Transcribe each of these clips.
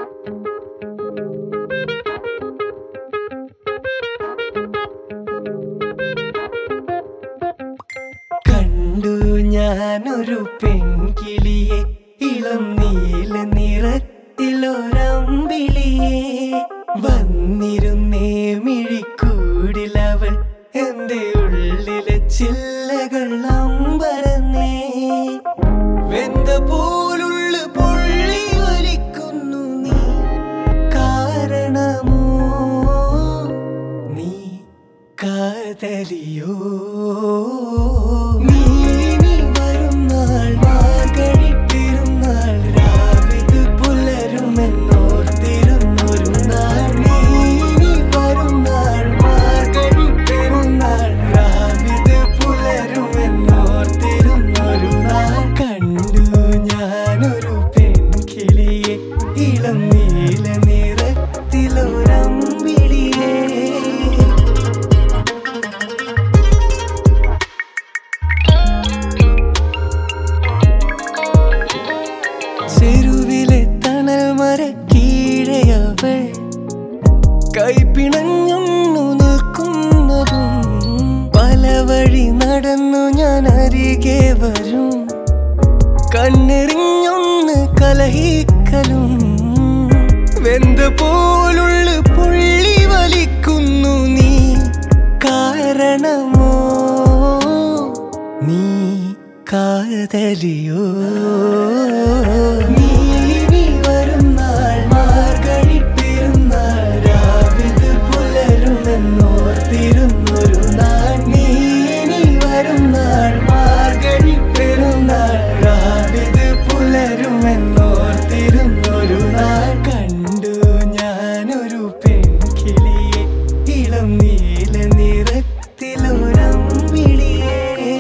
കണ്ടു ഞാനൊരു പെൺകിളിയെ ഇളം നീല നിറത്തിലൊരമ്പിളിയെ വന്നിരുന്നേ മിഴിക്കൂടിലവൾ എന്റെ ഉള്ളിലെ ചില്ലകൾ അമ്പരന്നേ വെന്ത പോലുള്ള പൊള്ളി വലിക്കുന്നു നീ കാരണമോ നീ കാതലിയോ നീ നീ വരുന്നാൾ മാർഗഴി പെരുന്നാൾ രാവിത് പുലരുമെന്നോർത്തിരുന്നൊരു നാൾ നീ നീ വരുന്നാൾ മാർഗഴി പെരുന്നാൾ രാവിത് പുലരുമെന്നോർത്തിരുന്നൊരു നാൾ കണ്ടു ഞാനൊരു പെൺകിളിയെ ഇളം നീല നിറത്തിലൊരമ്പിളിയേ ചെരുവിലെ തണൽ മരക്കീഴെ അവൾ കൈപ്പിണഞ്ഞൊന്നു നിൽക്കുന്നതും പല വഴി നടന്നു ഞാൻ അരികെ വരും കണ്ണെറിഞ്ഞൊന്ന് കലഹിക്കലും വെന്ത പോലുള്ള പുള്ളി വലിക്കുന്നു നീ കാരണമോ നീ കാതലിയോ നീ നീ വരുന്നാൾ മാർഗഴി പെരുന്നാൾ രാവിത് പുലരുമെന്നോർത്തിരുന്നൊരു നാൾ നീ നീ വരുന്നാൾ മാർഗഴി പെരുന്നാൾ രാവിത് പുലരുമെന്നോർത്തിരുന്നൊരു നാൾ കണ്ടു ഞാനൊരു പെൺകിളിയെ ഇളം നീല നിറത്തിലൊരമ്പിളിയേ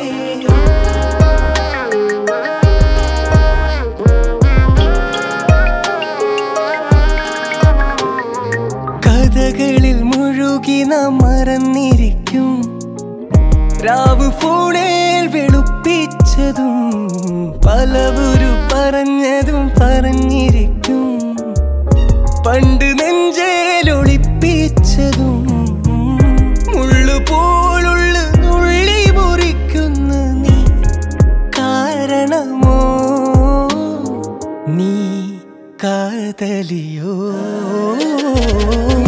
കഥകളിൽ മുഴുകി നാം മറന്നിരിക്കും രാവ് ഫോണിൽ വെളുപ്പിച്ചതും പലവരു പറഞ്ഞതും പറഞ്ഞിരിക്കും പണ്ട് നെഞ്ചേലൊളിപ്പിച്ചതും മുള്ളു പോലുള്ള നുള്ളി മുറിക്കുന്ന നീ കാരണമോ നീ കാതലിയോ